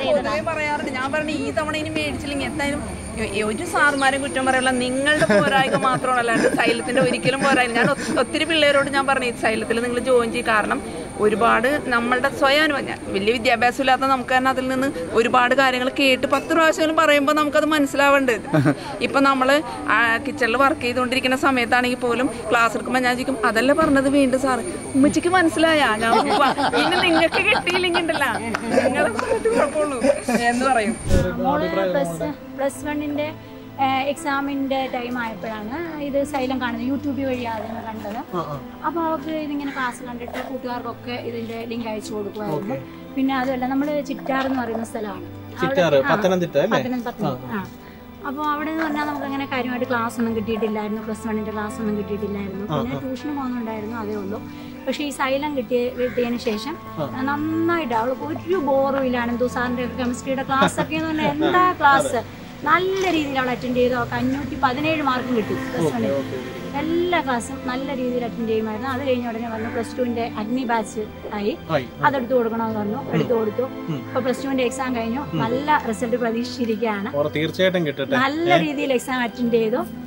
പൊതുവെ പറയാറുണ്ട് ഞാൻ പറഞ്ഞു ഈ തവണ ഇനി മേടിച്ചില്ലെങ്കിൽ എന്തായാലും എ- എ- ഒരു സാറുമാരും കുറ്റം പറയല്ല നിങ്ങളുടെ പോരായ്മ മാത്രമാണ് അല്ലാണ്ട് സൈലത്തിന്റെ ഒരിക്കലും പോരായ്മ ഞാൻ ഒ- ഒത്തിരി പിള്ളേരോട് ഞാൻ പറഞ്ഞു ഈ സൈലത്തിൽ നിങ്ങൾ ജോയിൻ ചെയ്യും കാരണം ഒരുപാട് നമ്മളുടെ സ്വയം അനുഭവം ഞാൻ വലിയ വിദ്യാഭ്യാസം ഇല്ലാത്ത നമുക്ക് തന്നെ അതിൽ നിന്ന് ഒരുപാട് കാര്യങ്ങൾ കേട്ട് പത്ത് പ്രാവശ്യം പറയുമ്പോൾ നമുക്കത് മനസ്സിലാവേണ്ടത് ഇപ്പൊ നമ്മള് കിച്ചണിൽ വർക്ക് ചെയ്തുകൊണ്ടിരിക്കുന്ന സമയത്താണെങ്കിൽ പോലും ക്ലാസ് എടുക്കുമ്പോൾ ഞാൻ ചോദിക്കും അതല്ല പറഞ്ഞത് വീണ്ടും സാറ് ഉമ്മച്ചിക്ക് മനസ്സിലായാ ഞാൻ ഉവ്വ. ഇനി നിങ്ങൾക്ക് കിട്ടിയില്ലെങ്കിൽ ഉണ്ടല്ല നിങ്ങളെ പറഞ്ഞിട്ട് കുഴപ്പമുള്ളൂ എന്ന് പറയും മോള് പ്ലസ് പ്ലസ് വണ്ണിന്റെ എക്സാമിന്റെ ടൈം ആയപ്പോഴാണ് ഇത് സൈലം കാണുന്നത് യൂട്യൂബ് വഴിയാണ് അതിനെ കണ്ടത് അപ്പോൾ അവൾക്ക് ഇതിങ്ങനെ ക്ലാസ് കണ്ടിട്ട് കൂട്ടുകാർക്കൊക്കെ ഇതിന്റെ ലിങ്ക് അയച്ചു കൊടുക്കുമായിരുന്നു പിന്നെ അതുമല്ല നമ്മൾ ചിറ്റാർ എന്ന് പറയുന്ന സ്ഥലമാണ് ചിറ്റാറ് പത്തനംതിട്ട അല്ലേ പത്തനം- പത്തനം- ആ അപ്പോൾ അവിടെ എന്ന് പറഞ്ഞാൽ നമുക്ക് അങ്ങനെ കാര്യമായിട്ട് ക്ലാസ് ഒന്നും കിട്ടിയിട്ടില്ലായിരുന്നു പ്ലസ് വണ്ണിന്റെ ക്ലാസ് ഒന്നും കിട്ടിയിട്ടില്ലായിരുന്നു പിന്നെ ട്യൂഷന് പോകുന്നുണ്ടായിരുന്നു അതേ ഉള്ളൂ പക്ഷേ ഈ സൈലം കിട്ടിയ കിട്ടിയതിന് ശേഷം നന്നായിട്ട് അവൾക്ക് ഒരു ബോറും ഇല്ല അനന്തു സാറിന്റെ കെമിസ്ട്രിയുടെ ക്ലാസ് ഒക്കെ എന്ന് പറഞ്ഞാൽ എന്താ ക്ലാസ് നല്ല രീതിയിൽ അവൾ അറ്റൻഡ് ചെയ്തു അവൾക്ക് അഞ്ഞൂറ്റി പതിനേഴ് മാർക്കും കിട്ടി പ്ലസ് വണ്ണിൽ എല്ലാ ക്ലാസ്സും നല്ല രീതിയിൽ അറ്റൻഡ് ചെയ്യുമായിരുന്നു അത് കഴിഞ്ഞ ഉടനെ വന്നു പ്ലസ് ടുവിന്റെ അഗ്നി ബാച്ച് ആയി ആയി. അതെടുത്ത് കൊടുക്കണമെന്ന് പറഞ്ഞു എടുത്തു കൊടുത്തു ഇപ്പൊ പ്ലസ് ടുവിന്റെ എക്സാം കഴിഞ്ഞു നല്ല റിസൾട്ട് പ്രതീക്ഷിച്ചിരിക്കുകയാണ് ഓർ തീർച്ചയായിട്ടും കിട്ടട്ടെ നല്ല രീതിയിൽ എക്സാം അറ്റൻഡ് ചെയ്തു